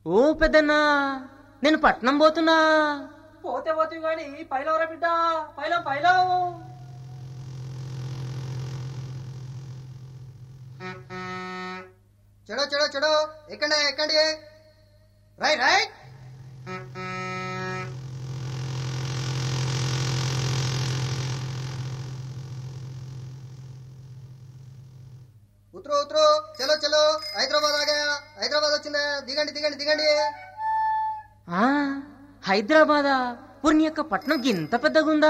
ఓ పెద్దన్నా నేను పట్నం పోతున్నా పోతే పోతే గాని పైలవరా బిడ్డ పైలం పైలం చెడో చెడో చెడో ఎక్కండి ఎక్కండి రైట్ రైట్ ఉత్తరు ఉత్తరు చలో చలో హైదరాబాద్ ఆగా హైదరాబాద్ వచ్చిందా దిగండి దిగండి దిగండి ఆ హైదరాబాదా పుర్ని యొక్క పట్నం ఇంత పెద్దగుందా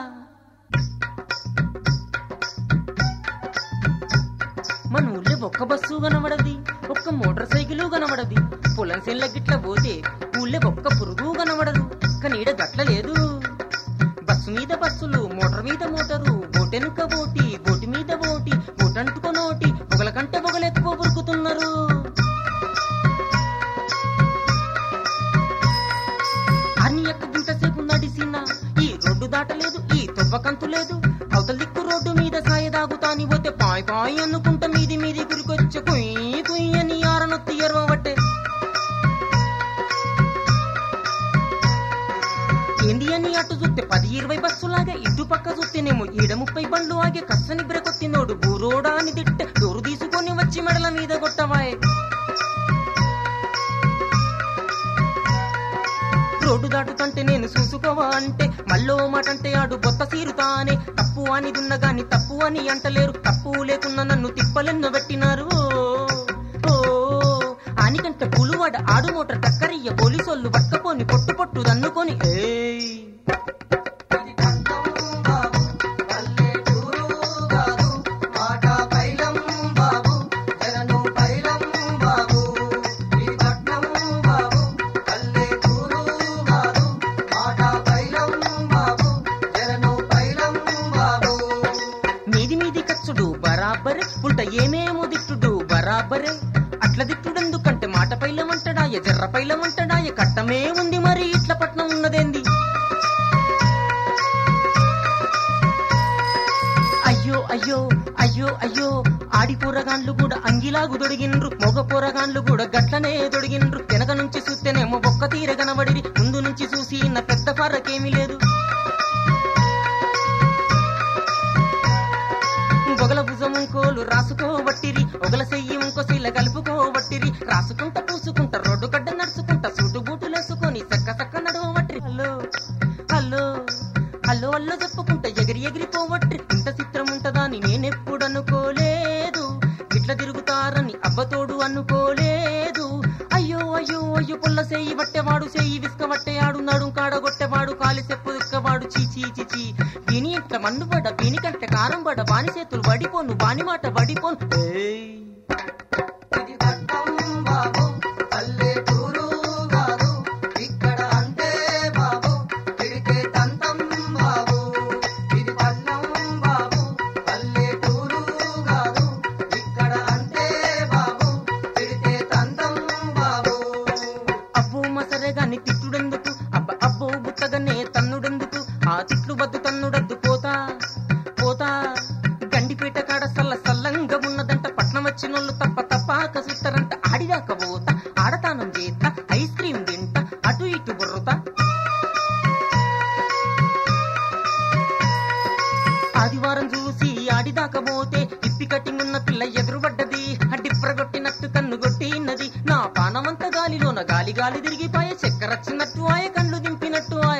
మన ఊళ్ళో ఒక్క బస్సు కనబడది ఒక్క మోటార్ సైకిల్ కనబడది పొలం సెల్ల గిట్ల పోతే ఊళ్ళో ఒక్క పురుగు కనబడదు కానీ ఈడ గట్ల లేదు బస్సు మీద బస్సులు మోటార్ మీద మోటారు బోటెనుక బోటి బోటి మీద బోటి బోటంటుకొనోటి పొగల కంటే పొగలెక్కువ బురుకుతున్నారు అని యొక్క గుంటసేపు నడిసిన ఈ రోడ్డు దాటలేదు ఈ తొవ్వకంతు లేదు అవతల దిక్కు రోడ్డు మీద సాయ దాగుతాని పోతే పాయ్ పాయ్ అనుకుంటా మీది మీది గురికొచ్చే కుయ్యి కుయ్యి అని ఆరనొత్తి ఎరవబట్టే ఏంది అని అటు చూస్తే పది ఇరవై బస్సులాగా ఇటు పక్క చూస్తేనేమో ఈడ ముప్పై బండ్లు ఆగే కස්සని బ్రెకొత్తినోడు బూరోడా అని తిట్టే డోరు తీసుకొని వచ్చి మెడల మీద కొట్టవాయే రోడ్డు దాటుతంటే నేను చూసుకోవా అంటే మళ్ళో మాట అంటే ఆడు బొత్త సీరుతానే తప్పు అని దున్న గాని తప్పు అని అంటలేరు తప్పు లేకున్నా నన్ను తిప్పలెన్నో పెట్టినారు ఓ ఆనికంటే పులువాడ ఆడు మోటార్ టక్కరయ్య పోలీసోళ్ళు పట్టుకపోని పొట్టు పొట్టు దన్నుకొని ఏయ్ ఇది పట్నం బాబు పల్లెటూరు కాదు మాట పైలం బాబు జనను పైలం బాబు ఇది పట్నం బాబు పల్లెటూరు కాదు మాట పైలం బాబు జనను పైలం బాబు మీది మీది కచ్చుడు బరాబరే ఉల్ట ఏమేమో దిట్టుడు బరాబరే అట్ల దిట్టుడెందుకంటే మాట పైలమంటడాయ జర్ర పైలమంటడాయ కట్టమే ఉంది మరి ఇట్ల పట్నం ఉన్నదేంది అయ్యో అయ్యో అయ్యో అయ్యో ఆడి పోరగాన్లు కూడా అంగిలాగు దొడిగిన్రు మొగ పోరగాన్లు కూడా గట్లనే దొడిగిన్రు వెనక నుంచి చూస్తేనేమో ఒక్క తీర కనబడిరి ముందు నుంచి చూసి నా పెద్ద ఫరకేమీ లేదు ఒగల భుజం కోలు రాసుకోబట్టిరి ఒగల సెయ్యి ఇంకో శీల కలుపుకోబట్టిరి రాసుకుంటా పూసుకుంటా రోడ్డు కడ్డ నడుచుకుంటా సూటు బూటులేసుకొని చక్క చక్క నడవబట్టిరి హలో హలో హలో అల్లో చెప్పుకుంటా ఎగిరి ఎగిరిపోవట్రి ఇంత చిత్రం ఉంటదా అని నేనెప్పుడు అనుకోలేదు ఇట్లా తిరుగుతారని అబ్బతోడు అనుకోలేదు అయ్యో అయ్యో అయ్యో పుల్ల సేయి పట్టేవాడు సేయి విసుక పట్టేయాడు నడుం కాడగొట్టేవాడు కాలి చెప్పు దిక్కవాడు చీ చీ చీ చీ దీని ఇంట్లో మన్ను పడ దీని కంటే కారం పడ బాని చేతులు వడిపోను బాని మాట వడిపోను ఏయ్ ఇది పట్నం బాబు పల్లెటూరు కాదు ఇక్కడ అంటే బాబు తిరిగే తంతం బాబు ఇది పట్నం బాబు పల్లెటూరు కాదు ఇక్కడ అంటే బాబు తిరిగే తంతం బాబు అబ్బో మసరే గాని తిట్టుడెందుకు అబ్బ అబ్బో బుట్టగానే తన్నుడెందుకు ఆ తిట్లు బద్దు తన్నుడద్దు పోతా పోతా గండిపేట కాడ సల్ల సల్లంగా ఉన్నదంట పట్నం వచ్చినోళ్ళు తప్ప తప్పాక సుత్తరంట ఆడిదాక పోతా ఆడతానం చేత ఐస్ క్రీమ్ తింటా అటు ఇటు బుర్రుతా ఆదివారం చూసి ఆడిదాకా పోతే ఇప్పి కట్టింగ్ ఉన్న పిల్ల ఎదురుపడ్డది డిప్రగొట్టినట్టు కన్ను కొట్టినది నా పానమంత గాలిలోన గాలి గాలి తిరిగిపాయే చక్కరచ్చినట్టు ఆయ కళ్ళు దింపినట్టు ఆయ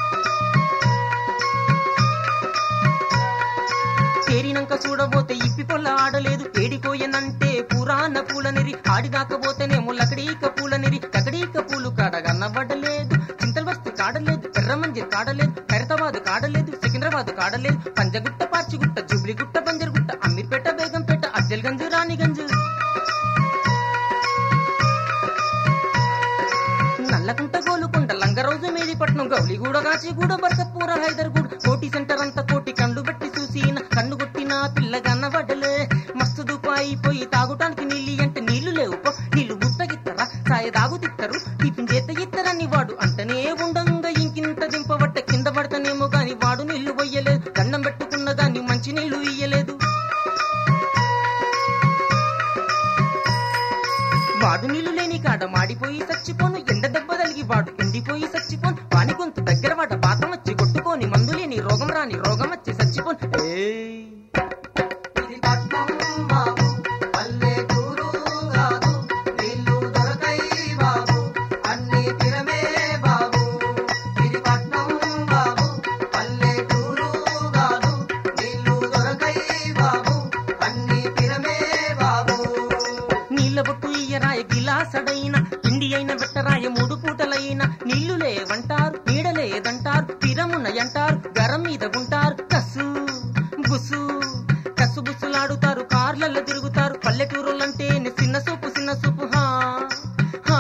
చేరినంక చూడబోతే ఇప్పి పొల్ల ఆడలేదు ఏడిపోయనంటే పురాణ పూలనిరి ఆడిదాకపోతేనేమో లకడీక పూలనిరి లకడీక పూలు కాడ కనబడలేదు చింతల వస్తు కాడలేదు ఎర్రమంజి కాడలేదు ఖైరతాబాద్ కాడలేదు సికింద్రాబాద్ కాడలేదు పంజగుట్ట పార్చిగుట్ట జుబ్లిగుట్ట బంజరుగుట్ట అమీర్పేట బేగంపేట అజ్జల్గంజ్ రాణిగంజ్ నల్లకుంట గోలుకుంట లంగరోజు మేదిపట్నం గౌలిగూడ కాచిగూడ బరసపూర హైదర్గూడ కోటి సెంటర్ అంతా కోటి కండ్లు బట్టి చూసిన కన్ను కొట్టిన పిల్ల కన్నబడ్డలే మస్తు దుపాయి పోయి తాగుటానికి నీళ్ళు అంటే నీళ్లు లేవు పో నీళ్లు గుట్టగిత్తరా సాయ దాగు తిత్తరు టిఫిన్ చేత ఇత్తరని వాడు అంటనే ఉండంగా ఇంకింత దింపబట్ట కింద పడతానేమో గాని వాడు నీళ్లు పొయ్యలేదు దండం పెట్టుకున్న గాని మంచి నీళ్లు ఇయ్యలేదు వాడు నీళ్లు లేని కాడ మాడిపోయి చచ్చిపోను ఎండ దెబ్బ తలిగి వాడు ఎండిపోయి చచ్చిపోను వాని గొంతు దగ్గర వాడ పాతం వచ్చి కొట్టుకొని మందులేని రోగం రాని రోగం వచ్చి చచ్చిపోను ఏయ్ ఇది పట్నం బాబు పల్లెటూరు కాదు నీళ్లు దొరకై బాబు అన్ని తిరమే బాబు ఇది పట్నం బాబు పల్లెటూరు కాదు నీళ్లు దొరకై బాబు అన్ని తిరమే బాబు నీళ్ళ బొట్టు ఇయ్యరాయ గిలాసడైన ఇండి అయిన వెట్టరాయ మూడు పూటలైన నీళ్లు లేవంటారు నీడ లేదంటారు తీరమున్నయంటారు గరం మీద గుంటారు కసు బుసు కసు బుసులాడుతారు కార్లలో తిరుగుతారు పల్లెటూరులంటే చిన్న సూపు చిన్న సూపు హా హా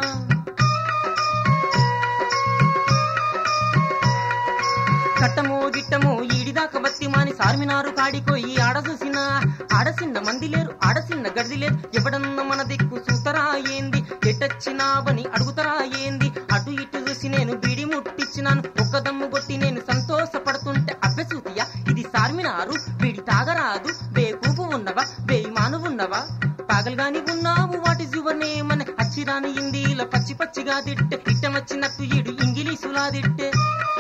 కట్టమో గిట్టమో ఈడిదాకా బత్తి మాని సార్మినారు కాడికోయి ఆడ చూసిన ఆడసిన్న మంది లేరు ఆడసిన్న గడిది లేదు ఎవడన్న మన దిక్కు చూతరా ఏంది ఎటొచ్చినావని అడుగుతరా ఏంది అటు ఇటు చూసి నేను బీడి ముట్టిచ్చినాను ఒక్క దమ్ము కొట్టి నేను సంతోషపడుతుంటే అబ్బెసూతియా ఇది సార్మినారు బీడి తాగరాదు బేకూపు ఉన్నవా బేయిమాను ఉన్నవా పాగలుగాని ఉన్నావు వాటి జువనేమని అచ్చిరాని హిందీలో పచ్చి పచ్చిగా తిట్టే ఇట్టమచ్చినట్టు ఈడు ఇంగిలీషులా తిట్టే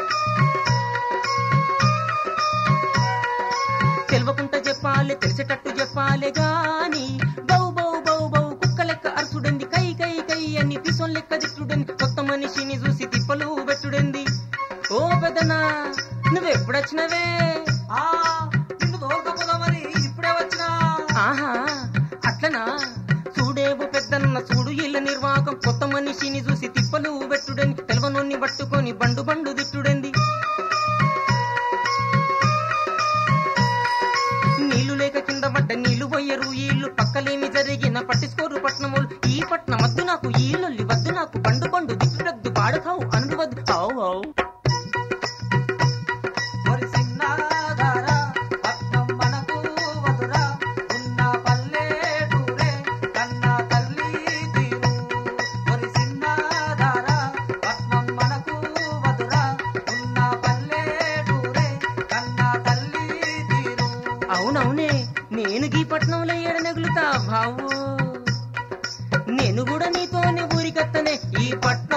తెలవకుంట చెప్పాలి తెలిసేటట్టు చెప్పాలి గాని బౌ బౌ బౌ బౌ కుక్క లెక్క అరుచుడంది కై కై కై అని పిసోన్ లెక్క దిట్టుడంది కొత్త మనిషిని చూసి తిప్పలు పెట్టుడంది ఓ పెదనా నువ్వెప్పుడొచ్చినవే ఆ నిన్ను తోలుకపోదామని ఇప్పుడే వచ్చినా ఆహా అట్లనా చూడేవు పెద్దన్న చూడు ఇళ్ళ నిర్వాహకం కొత్త మనిషిని చూసి తిప్పలు పెట్టుడని తెలవనోన్ని పట్టుకొని బండు బండు తిట్టుడంది నీళ్లు లేక కింద పడ్డ నీళ్లు పోయరు ఈళ్ళు పక్కలేమి జరిగిన పట్టించుకోరు పట్నములు ఈ పట్నం వద్దు నాకు ఈ లొల్లి వద్దు నాకు పండు పండు దిక్కుడద్దు పాడుకావు అనుడు వద్దు ఆవు ఆవు మరి చిన్నదారా పట్నం మనకు వదురా ఉన్న పల్లెటూరే కన్నా తల్లి తీరు మరి చిన్నదారా పట్నం మనకు వదురా ఉన్న పల్లెటూరే కన్నా తల్లి తీరు అవునవునే నేను గీ పట్నంలో ఎడనెగులుతా బావు నేను కూడా నీతోనే ఊరికత్తనే ఈ పట్నం